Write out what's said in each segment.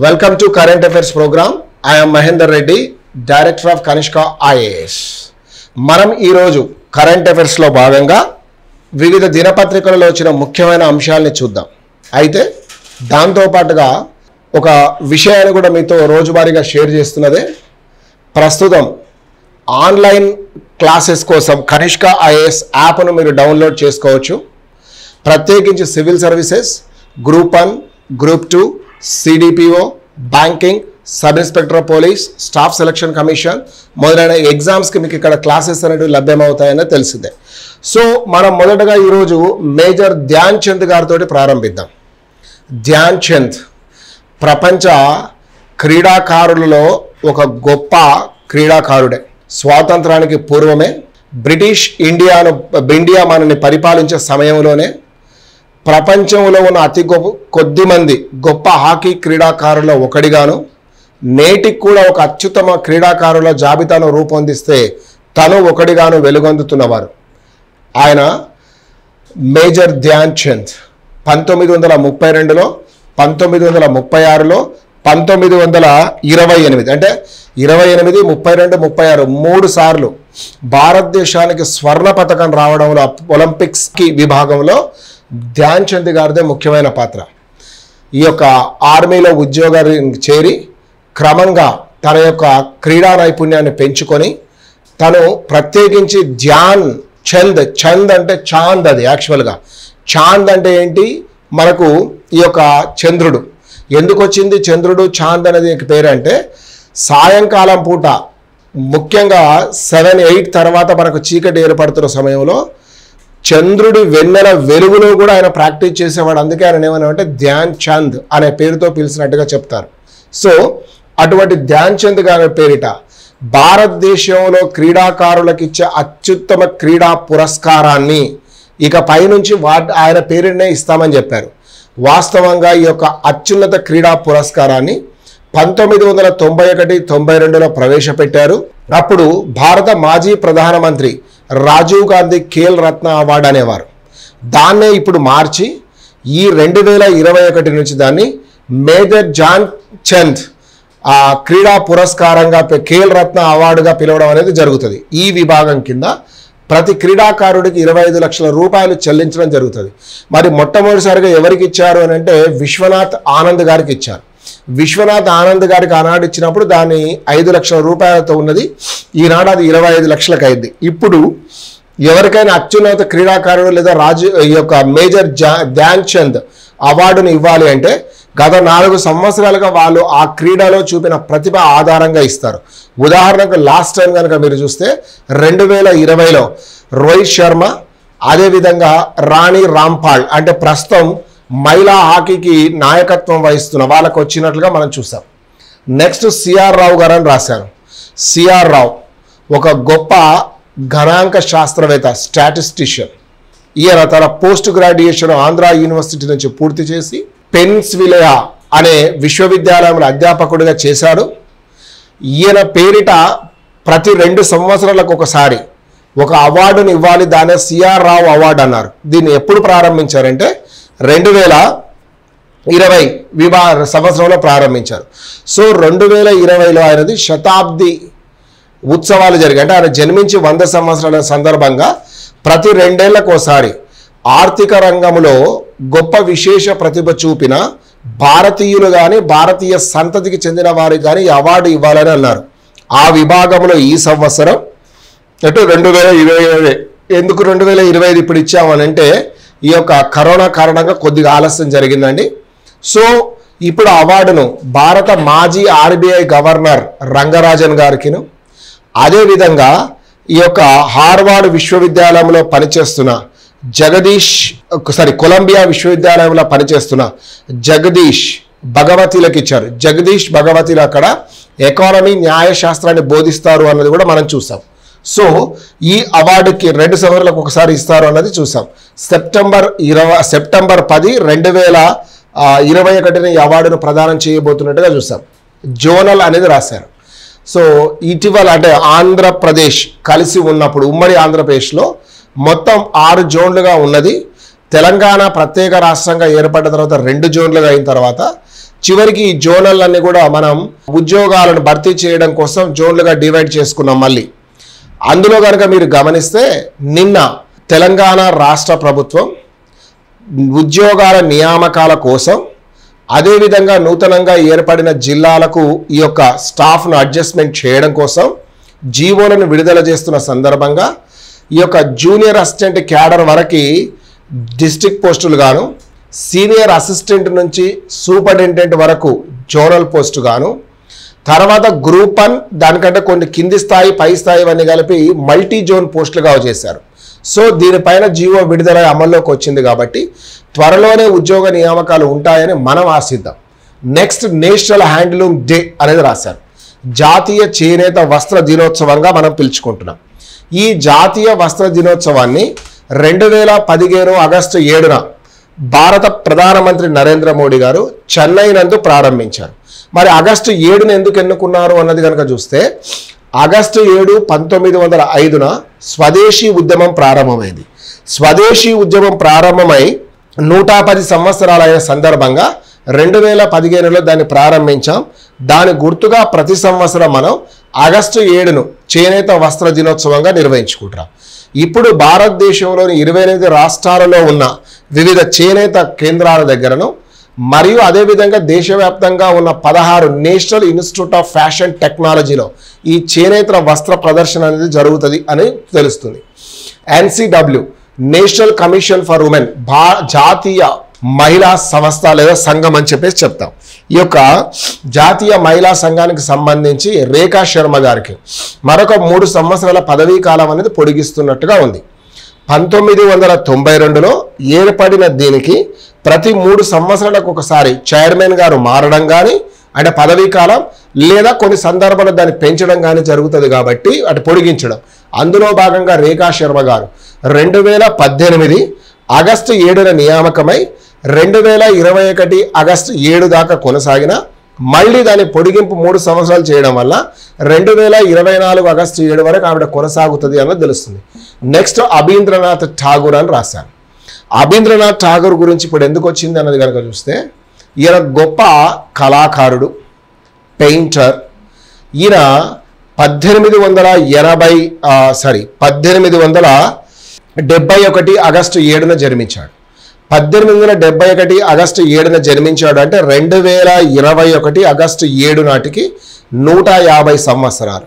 welcome to current affairs program I'm Mahender Reddy director of Kanishka IAS మనం ఈరోజు current అఫైర్స్లో భాగంగా వివిధ దినపత్రికలలో వచ్చిన ముఖ్యమైన అంశాలని చూద్దాం అయితే దాంతోపాటుగా ఒక విషయాన్ని కూడా మీతో రోజువారీగా షేర్ చేస్తున్నదే ప్రస్తుతం ఆన్లైన్ క్లాసెస్ కోసం కనిష్క ఐఏఎస్ యాప్ను మీరు డౌన్లోడ్ చేసుకోవచ్చు ప్రత్యేకించి civil services group one group two CDPO banking sub inspector of police staff selection commission మొదలైన ఎగ్జామ్స్కి మీకు ఇక్కడ క్లాసెస్ అనేవి లభ్యమవుతాయని తెలిసిందే సో మనం మొదటగా ఈరోజు మేజర్ ధ్యాన్ చంద్ గారితో ప్రారంభిద్దాం ధ్యాన్ చంద్ ప్రపంచ క్రీడాకారులలో ఒక గొప్ప క్రీడాకారుడే స్వాతంత్రానికి పూర్వమే బ్రిటిష్ ఇండియాను ఇండియా మనల్ని పరిపాలించే సమయంలోనే ప్రపంచంలో ఉన్న అతి గొప్ప కొద్ది మంది గొప్ప హాకీ క్రీడాకారుల ఒకడిగాను నేటికి కూడా ఒక అత్యుత్తమ క్రీడాకారుల జాబితాను రూపొందిస్తే తను ఒకడిగాను వెలుగొందుతున్నవారు ఆయన మేజర్ ధ్యాన్ చంద్ పంతొమ్మిది వందల ముప్పై రెండులో పంతొమ్మిది వందల ముప్పై ఆరులో పంతొమ్మిది వందల ఇరవై ఎనిమిది అంటే ఇరవై ఎనిమిది ముప్పై రెండు ముప్పై ఆరు మూడు సార్లు భారతదేశానికి స్వర్ణ పథకం రావడంలో ఒలింపిక్స్కి విభాగంలో ధ్యాన్ చంద్ గారిదే ముఖ్యమైన పాత్ర ఈ యొక్క ఆర్మీలో ఉద్యోగాన్ని చేరి క్రమంగా తన యొక్క క్రీడా నైపుణ్యాన్ని పెంచుకొని తను ప్రత్యేకించి ధ్యాన్ చంద్ చంద్ అంటే చాంద్ అది యాక్చువల్గా చాంద్ అంటే ఏంటి మనకు ఈ యొక్క చంద్రుడు ఎందుకు వచ్చింది చంద్రుడు చాంద్ అనేది పేరు అంటే సాయంకాలం పూట ముఖ్యంగా సెవెన్ ఎయిట్ తర్వాత మనకు చీకటి ఏర్పడుతున్న సమయంలో చంద్రుడి వెన్నెల వెలుగులో కూడా ఆయన ప్రాక్టీస్ చేసేవాడు అందుకే ఆయన ఏమన్నామంటే ధ్యాన్ చంద్ అనే పేరుతో పిలిచినట్టుగా చెప్తారు సో అటువంటి ధ్యాన్ చంద్ గారి పేరిట భారతదేశంలో క్రీడాకారులకు ఇచ్చే అత్యుత్తమ క్రీడా పురస్కారాన్ని ఇక పైనుంచి వా ఆయన పేరునే ఇస్తామని చెప్పారు వాస్తవంగా ఈ యొక్క అత్యున్నత క్రీడా పురస్కారాన్ని పంతొమ్మిది వందల తొంభై ఒకటి తొంభై రెండులో ప్రవేశపెట్టారు అప్పుడు భారత మాజీ ప్రధానమంత్రి రాజీవ్ గాంధీ ఖేల్ రత్న అవార్డు అనేవారు దాన్నే ఇప్పుడు మార్చి ఈ రెండు వేల ఇరవై ఒకటి నుంచి దాన్ని మేజర్ జాన్ చంద్ ఆ క్రీడా పురస్కారంగా పే- ఖేల్ రత్న అవార్డుగా పిలవడం అనేది జరుగుతుంది ఈ విభాగం కింద ప్రతి క్రీడాకారుడికి ఇరవై ఐదు లక్షల రూపాయలు చెల్లించడం జరుగుతుంది మరి మొట్టమొదటిసారిగా ఎవరికి ఇచ్చారు అని అంటే విశ్వనాథ్ ఆనంద్ గారికి ఇచ్చారు విశ్వనాథ్ ఆనంద్ గారికి ఆనాడు ఇచ్చినప్పుడు దాని ఐదు లక్షల రూపాయలతో ఉన్నది ఈనాడు అది ఇరవై ఐదు లక్షలకు అయింది ఇప్పుడు ఎవరికైనా అత్యున్నత క్రీడాకారుడు లేదా రాజు ఈ యొక్క మేజర్ జా ధ్యాన్ చంద్ అవార్డును ఇవ్వాలి అంటే గత నాలుగు సంవత్సరాలుగా వాళ్ళు ఆ క్రీడలో చూపిన ప్రతిభ ఆధారంగా ఇస్తారు ఉదాహరణకు లాస్ట్ టైం కనుక మీరు చూస్తే రెండు వేల ఇరవైలో రోహిత్ శర్మ అదేవిధంగా రాణి రాంపాల్ అంటే ప్రస్తుతం మహిళా హాకీకి నాయకత్వం వహిస్తున్న వాళ్ళకు వచ్చినట్లుగా మనం చూసాం నెక్స్ట్ సిఆర్ రావు గారు అని రాశాను సిఆర్ రావు ఒక గొప్ప గణాంక శాస్త్రవేత్త స్టాటిస్టిషియన్ ఈయన తన పోస్ట్ గ్రాడ్యుయేషన్ ఆంధ్ర యూనివర్సిటీ నుంచి పూర్తి చేసి పెన్స్విలియా అనే విశ్వవిద్యాలయంలో అధ్యాపకుడిగా చేశాడు ఈయన పేరిట ప్రతి రెండు సంవత్సరాలకు ఒకసారి ఒక అవార్డుని ఇవ్వాలి దానే సిఆర్ రావు అవార్డు అన్నారు దీన్ని ఎప్పుడు ప్రారంభించారంటే రెండు వేల ఇరవై విభా సంవత్సరంలో ప్రారంభించారు సో రెండు వేల ఇరవైలో ఆయనది శతాబ్ది ఉత్సవాలు జరిగాయి అంటే ఆయన జన్మించి వంద సంవత్సరాల సందర్భంగా ప్రతి రెండేళ్లకు ఒకసారి ఆర్థిక రంగంలో గొప్ప విశేష ప్రతిభ చూపిన భారతీయులు కానీ భారతీయ సంతతికి చెందిన వారికి కానీ ఈ అవార్డు ఇవ్వాలని అన్నారు ఆ విభాగంలో ఈ సంవత్సరం అటు రెండు వేల ఇరవై ఇరవై ఎందుకు రెండు వేల ఇరవై ఐదు ఇప్పుడు ఇచ్చామనంటే ఈ యొక్క కరోనా కారణంగా కొద్దిగా ఆలస్యం జరిగిందండి సో ఇప్పుడు ఆ అవార్డును భారత మాజీ ఆర్బీఐ గవర్నర్ రంగరాజన్ గారికిను అదేవిధంగా ఈ యొక్క హార్వార్డ్ విశ్వవిద్యాలయంలో పనిచేస్తున్న జగదీష్ సారీ కొలంబియా విశ్వవిద్యాలయంలో పనిచేస్తున్న జగదీష్ భగవతిలకు ఇచ్చారు జగదీష్ భగవతిలు అక్కడ ఎకానమీ న్యాయశాస్త్రాన్ని బోధిస్తారు అన్నది కూడా మనం చూసాం సో ఈ అవార్డుకి రెండు సంవత్సరాలకు ఒకసారి ఇస్తారు అన్నది చూసాం సెప్టెంబర్ ఇరవై సెప్టెంబర్ పది రెండు వేల ఆ, ఇరవై ఒకటిన ఈ అవార్డును ప్రదానం చేయబోతున్నట్టుగా చూసాం జోనల్ అనేది రాశారు సో ఇటీవల అంటే ఆంధ్రప్రదేశ్ కలిసి ఉన్నప్పుడు ఉమ్మడి ఆంధ్రప్రదేశ్లో మొత్తం ఆరు జోన్లుగా ఉన్నది తెలంగాణ ప్రత్యేక రాష్ట్రంగా ఏర్పడిన తర్వాత రెండు జోన్లుగా అయిన తర్వాత చివరికి ఈ జోనల్లన్నీ కూడా మనం ఉద్యోగాలను భర్తీ చేయడం కోసం జోన్లుగా డివైడ్ చేసుకున్నాం మళ్ళీ అందులో కనుక మీరు గమనిస్తే నిన్న తెలంగాణ రాష్ట్ర ప్రభుత్వం ఉద్యోగాల నియామకాల కోసం అదేవిధంగా నూతనంగా ఏర్పడిన జిల్లాలకు ఈ యొక్క స్టాఫ్ను అడ్జస్ట్మెంట్ చేయడం కోసం జీవోలను విడుదల చేస్తున్న సందర్భంగా ఈ యొక్క జూనియర్ అసిస్టెంట్ క్యాడర్ వరకు డిస్ట్రిక్ట్ పోస్టులు గాను సీనియర్ అసిస్టెంట్ నుంచి సూపరింటెండెంట్ వరకు జోనల్ పోస్టు గాను తర్వాత గ్రూప్ వన్ దానికంటే కొన్ని కింది స్థాయి పై స్థాయి ఇవన్నీ కలిపి మల్టీ జోన్ పోస్టులుగా చేశారు సో దీనిపైన జీవో విడుదల అమల్లోకి వచ్చింది కాబట్టి త్వరలోనే ఉద్యోగ నియామకాలు ఉంటాయని మనం ఆశిద్దాం నెక్స్ట్ నేషనల్ హ్యాండ్లూమ్ డే అనేది రాశారు జాతీయ చేనేత వస్త్ర దినోత్సవంగా మనం పిలుచుకుంటున్నాం ఈ జాతీయ వస్త్ర దినోత్సవాన్ని రెండు వేల పదిహేను ఆగస్టు ఏడున భారత ప్రధానమంత్రి నరేంద్ర మోడీ గారు చెన్నై నందు ప్రారంభించారు మరి ఆగస్టు ఏడున ఎందుకు ఎన్నుకున్నారు అన్నది కనుక చూస్తే ఆగస్టు ఏడు పంతొమ్మిది వందల ఐదున స్వదేశీ ఉద్యమం ప్రారంభమైంది స్వదేశీ ఉద్యమం ప్రారంభమై నూట పది సంవత్సరాలైన సందర్భంగా రెండు వేల పదిహేనులో దాన్ని ప్రారంభించాం దాని గుర్తుగా ప్రతి సంవత్సరం మనం ఆగస్టు ఏడును చేనేత వస్త్ర దినోత్సవంగా నిర్వహించుకుంటాం ఇప్పుడు భారతదేశంలోని ఇరవై ఎనిమిది రాష్ట్రాలలో ఉన్న వివిధ చేనేత కేంద్రాల దగ్గరను మరియు అదేవిధంగా దేశవ్యాప్తంగా ఉన్న పదహారు నేషనల్ ఇన్స్టిట్యూట్ ఆఫ్ ఫ్యాషన్ టెక్నాలజీలో ఈ చేనేత వస్త్ర ప్రదర్శన అనేది జరుగుతుంది అని తెలుస్తుంది NCW national commission for women భా జాతీయ మహిళా సంస్థ లేదా సంఘం అని చెప్పేసి చెప్తాం ఈ యొక్క జాతీయ మహిళా సంఘానికి సంబంధించి రేఖా శర్మ గారికి మరొక మూడు సంవత్సరాల పదవీ కాలం అనేది పొడిగిస్తున్నట్టుగా ఉంది పంతొమ్మిది వందల తొంభై రెండులో ఏర్పడిన దీనికి ప్రతి మూడు సంవత్సరాలకు ఒకసారి చైర్మన్ గారు మారడం కానీ అంటే పదవీ కాలం లేదా కొన్ని సందర్భాల్లో దాన్ని పెంచడం కానీ జరుగుతుంది కాబట్టి అటు పొడిగించడం అందులో భాగంగా రేఖా శర్మ గారు రెండు వేల పద్దెనిమిది ఆగస్టు ఏడున నియామకమై రెండు వేల ఇరవై ఒకటి ఆగస్టు ఏడు దాకా కొనసాగిన మళ్ళీ దాని పొడిగింపు మూడు సంవత్సరాలు చేయడం వల్ల రెండు వేల ఇరవై నాలుగు ఆగస్టు ఏడు వరకు ఆవిడ కొనసాగుతుంది అన్నది తెలుస్తుంది నెక్స్ట్ అబీంద్రనాథ్ ఠాగూర్ అని రాశాను అబీంద్రనాథ్ ఠాగూర్ గురించి ఇప్పుడు ఎందుకు వచ్చింది అన్నది కనుక చూస్తే ఈయన గొప్ప కళాకారుడు పెయింటర్ ఈయన పద్దెనిమిది వందల ఎనభై సారీ పద్దెనిమిది వందల డెబ్బై ఒకటి ఆగస్టు ఏడున జన్మించాడు పద్దెనిమిది వందల డెబ్బై ఒకటి ఆగస్టు ఏడున జన్మించాడు అంటే రెండు వేల ఇరవై ఒకటి ఆగస్టు ఏడు నాటికి నూట యాభై సంవత్సరాలు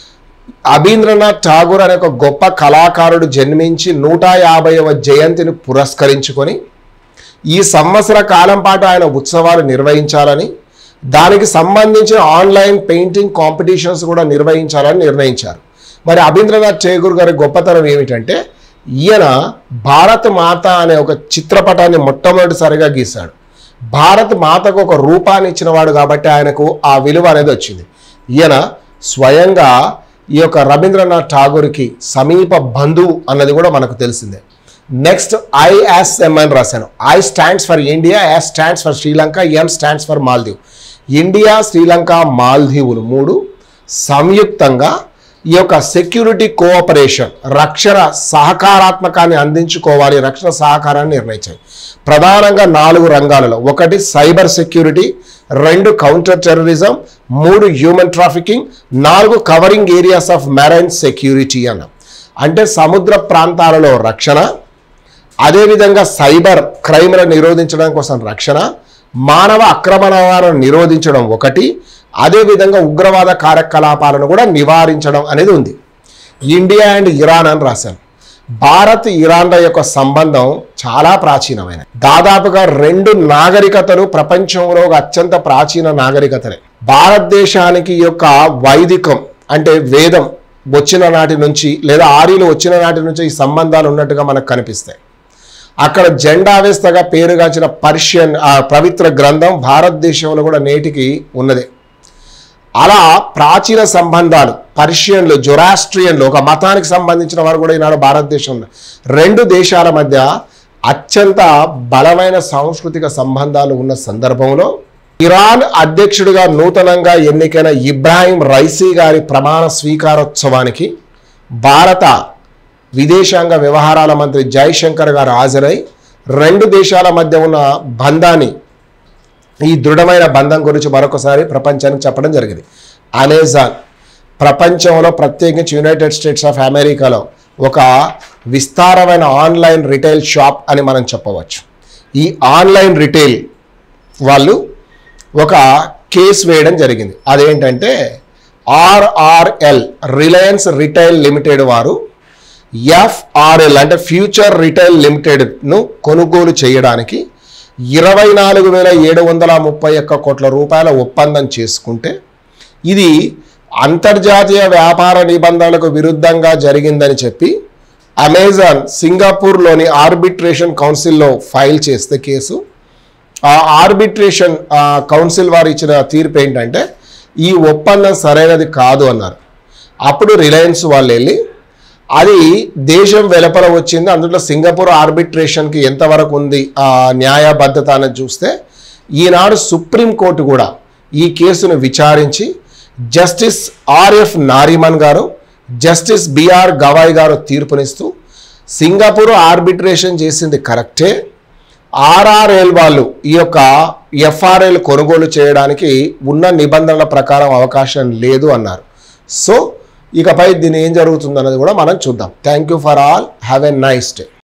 అబీంద్రనాథ్ ఠాగూర్ అనే ఒక గొప్ప కళాకారుడు జన్మించి నూట యాభైవ జయంతిని పురస్కరించుకొని ఈ సంవత్సర కాలం పాటు ఆయన ఉత్సవాలు నిర్వహించాలని దానికి సంబంధించిన ఆన్లైన్ పెయింటింగ్ కాంపిటీషన్స్ కూడా నిర్వహించాలని నిర్ణయించారు మరి అబీంద్రనాథ్ ఠాగూర్ గారి గొప్పతనం ఏమిటంటే ఈయన భారత్ మాత అనే ఒక చిత్రపటాన్ని మొట్టమొదటిసారిగా గీశాడు భారత్ మాతకు ఒక రూపాన్ని ఇచ్చినవాడు కాబట్టి ఆయనకు ఆ విలువ అనేది వచ్చింది ఈయన స్వయంగా ఈ యొక్క రవీంద్రనాథ్ ఠాగూర్కి సమీప బంధువు అన్నది కూడా మనకు తెలిసిందే నెక్స్ట్ ఐఎస్ఎం అని రాశాను I stands for India S stands for Sri Lanka M stands for Maldive India Sri Lanka మాల్దీవులు మూడు సంయుక్తంగా ఈ యొక్క సెక్యూరిటీ కోఆపరేషన్ రక్షణ సహకారాత్మకాన్ని అందించుకోవాలి రక్షణ సహకారాన్ని నిర్ణయించాయి ప్రధానంగా నాలుగు రంగాలలో ఒకటి సైబర్ సెక్యూరిటీ రెండు కౌంటర్ టెర్రరిజం మూడు హ్యూమన్ ట్రాఫికింగ్ నాలుగు covering areas of marine security అన్న అంటే సముద్ర ప్రాంతాలలో రక్షణ అదేవిధంగా సైబర్ క్రైమ్లను నిరోధించడం కోసం రక్షణ మానవ అక్రమణాలను నిరోధించడం ఒకటి అదేవిధంగా ఉగ్రవాద కార్యకలాపాలను కూడా నివారించడం అనేది ఉంది ఇండియా అండ్ ఇరాన్ అని రాశాను భారత్ ఇరాన్ల యొక్క సంబంధం చాలా ప్రాచీనమైన దాదాపుగా రెండు నాగరికతలు ప్రపంచంలో ఒక అత్యంత ప్రాచీన నాగరికతలే భారతదేశానికి ఈ యొక్క వైదికం అంటే వేదం వచ్చిన నాటి నుంచి లేదా ఆర్యులు వచ్చిన నాటి నుంచి ఈ సంబంధాలు ఉన్నట్టుగా మనకు కనిపిస్తాయి అక్కడ జెండావేస్తగా పేరుగాంచిన పర్షియన్ ఆ పవిత్ర గ్రంథం భారతదేశంలో కూడా నేటికి ఉన్నదే అలా ప్రాచీన సంబంధాలు పర్షియన్లు జొరాస్ట్రియన్లు ఒక మతానికి సంబంధించిన వారు కూడా ఈనాడు భారతదేశంలో రెండు దేశాల మధ్య అత్యంత బలమైన సాంస్కృతిక సంబంధాలు ఉన్న సందర్భంలో ఇరాన్ అధ్యక్షుడిగా నూతనంగా ఎన్నికైన ఇబ్రాహిం రైసీ గారి ప్రమాణ స్వీకారోత్సవానికి భారత విదేశాంగ వ్యవహారాల మంత్రి జైశంకర్ గారు హాజరై రెండు దేశాల మధ్య ఉన్న బంధాన్ని ఈ దృఢమైన బంధం గురించి మరొకసారి ప్రపంచానికి చెప్పడం జరిగింది అమెజాన్ ప్రపంచంలో ప్రత్యేకించి యునైటెడ్ స్టేట్స్ ఆఫ్ అమెరికాలో ఒక విస్తారమైన ఆన్లైన్ రిటైల్ షాప్ అని మనం చెప్పవచ్చు ఈ ఆన్లైన్ రిటైల్ వాళ్ళు ఒక కేసు వేయడం జరిగింది అదేంటంటే ఆర్ఆర్ఎల్ రిలయన్స్ రిటైల్ లిమిటెడ్ వారు ఎఫ్ఆర్ఎల్ అంటే ఫ్యూచర్ రిటైల్ లిమిటెడ్ను కొనుగోలు చేయడానికి ఇరవై నాలుగు వేల ఏడు వందల ముప్పై ఒక్క కోట్ల రూపాయల ఒప్పందం చేసుకుంటే ఇది అంతర్జాతీయ వ్యాపార నిబంధనలకు విరుద్ధంగా జరిగిందని చెప్పి అమెజాన్ సింగపూర్లోని ఆర్బిట్రేషన్ కౌన్సిల్లో ఫైల్ చేస్తే కేసు ఆ ఆర్బిట్రేషన్ ఆ, కౌన్సిల్ వారు ఇచ్చిన తీర్పు ఏంటంటే ఈ ఒప్పందం సరైనది కాదు అన్నారు అప్పుడు రిలయన్స్ వాళ్ళు వెళ్ళి అది దేశం వెలుపల వచ్చింది అందులో సింగపూర్ ఆర్బిట్రేషన్కి ఎంతవరకు ఉంది ఆ న్యాయబద్ధత అనేది చూస్తే ఈనాడు సుప్రీంకోర్టు కూడా ఈ కేసును విచారించి జస్టిస్ ఆర్ఎఫ్ నారిమన్ గారు జస్టిస్ బిఆర్ గవాయ్ గారు తీర్పునిస్తూ సింగపూర్ ఆర్బిట్రేషన్ చేసింది కరెక్టే ఆర్ఆర్ఎల్ వాళ్ళు ఈ యొక్క ఎఫ్ఆర్ఎల్ కొనుగోలు చేయడానికి ఉన్న నిబంధనల ప్రకారం అవకాశం లేదు అన్నారు సో ఇకపై దీని ఏం జరుగుతుందన్నది కూడా మనం చూద్దాం thank you for all have a nice day